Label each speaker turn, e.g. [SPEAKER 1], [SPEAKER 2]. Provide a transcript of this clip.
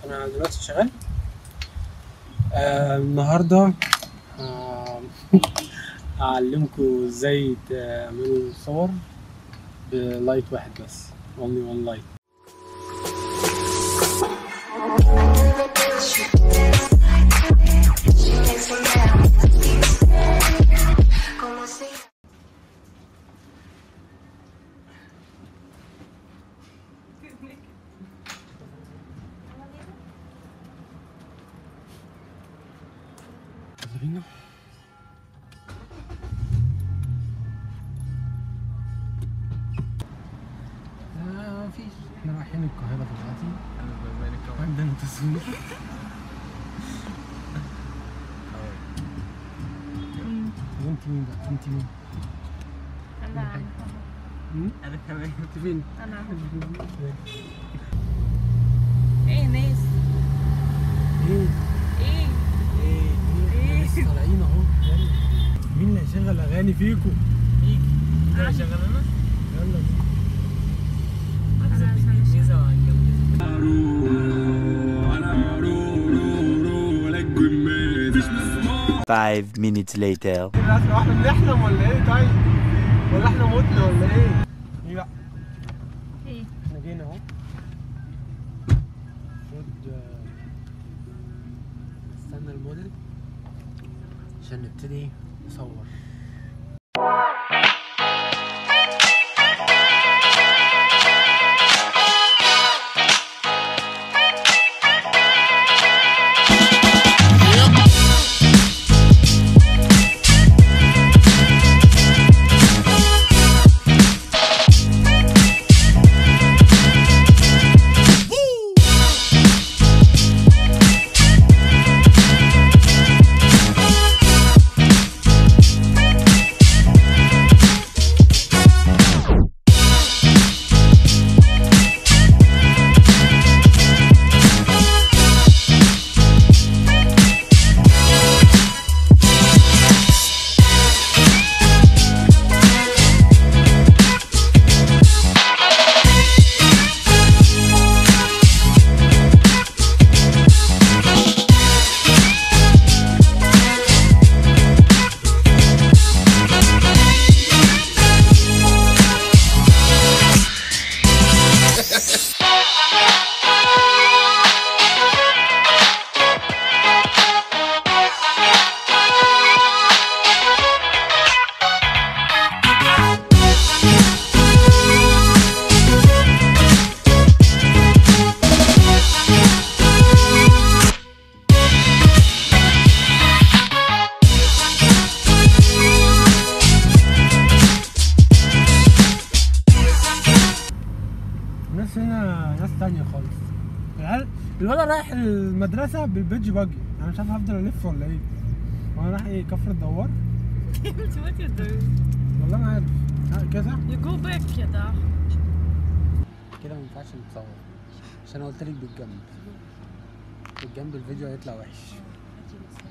[SPEAKER 1] انا دلوقتي شغال آه النهارده آه هعلمكم ازاي تعملوا صور بلايت واحد بس only one light يلا بينا آه مفيش احنا رايحين القاهرة دلوقتي عندنا تصوير وانت مين بقى؟ انت مين؟
[SPEAKER 2] انا عم
[SPEAKER 1] مم؟
[SPEAKER 3] انا كمان
[SPEAKER 1] انت فين؟
[SPEAKER 2] انا عم ايه ناس
[SPEAKER 1] ايه؟
[SPEAKER 2] ايه
[SPEAKER 1] ايه؟ ايه؟ احنا لسه طالعين اهو يلا. مين اللي هيشغل اغاني فيكم؟
[SPEAKER 3] ميجي انت شغال انا
[SPEAKER 1] يلا
[SPEAKER 2] انا عشان
[SPEAKER 3] ميزه وهنجوز
[SPEAKER 4] Five minutes later.
[SPEAKER 1] احنا بنحلم ولا ايه طيب؟ ولا احنا متنا ولا ايه؟ لا
[SPEAKER 2] ايه
[SPEAKER 1] احنا جينا اهو المفروض آه، نستنى الموديل عشان نبتدي نصور الناس هنا ناس تانية خالص العيال الولد رايح المدرسة بالبيج باجي أنا مش عارف هفضل ألف ولا إيه وأنا رايح إيه كفر الدوار
[SPEAKER 2] what you do
[SPEAKER 1] والله ما عارف ها كده
[SPEAKER 2] you go back كده
[SPEAKER 1] كده ما ينفعش نتصور عشان أنا قلت لك بالجنب بالجنب الفيديو هيطلع وحش